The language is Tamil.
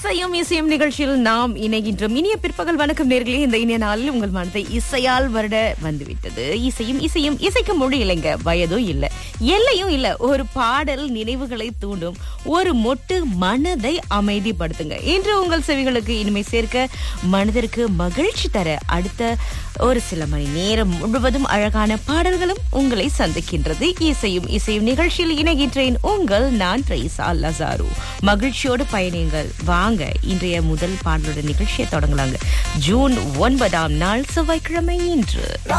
இசையும் இசையும் நிகழ்ச்சியில் நாம் இணைகின்றோம் இனிய பிற்பகல் வணக்கம் நேர்களே இந்த இனிய நாளில் உங்கள் மனதை இசையால் வருட வந்துவிட்டது இசையும் இசையும் இசைக்கு மொழி இல்லைங்க வயதும் இல்ல எல்லையும் இல்ல ஒரு பாடல் நினைவுகளை தூண்டும் ஒரு மொட்டு மனதை அமைதிப்படுத்துங்க இன்று உங்கள் செவிகளுக்கு இனிமை சேர்க்க மனதிற்கு மகிழ்ச்சி தர அடுத்த ஒரு சில மணி நேரம் முழுவதும் அழகான பாடல்களும் உங்களை சந்திக்கின்றது இசையும் இசையும் நிகழ்ச்சியில் இணைகின்றேன் உங்கள் நான் ட்ரைசா லசாரு மகிழ்ச்சியோடு பயணியுங்கள் வாங்க இன்றைய முதல் பாடலுடன் நிகழ்ச்சியை தொடங்கலாங்க ஜூன் ஒன்பதாம் நாள் செவ்வாய்க்கிழமை இன்று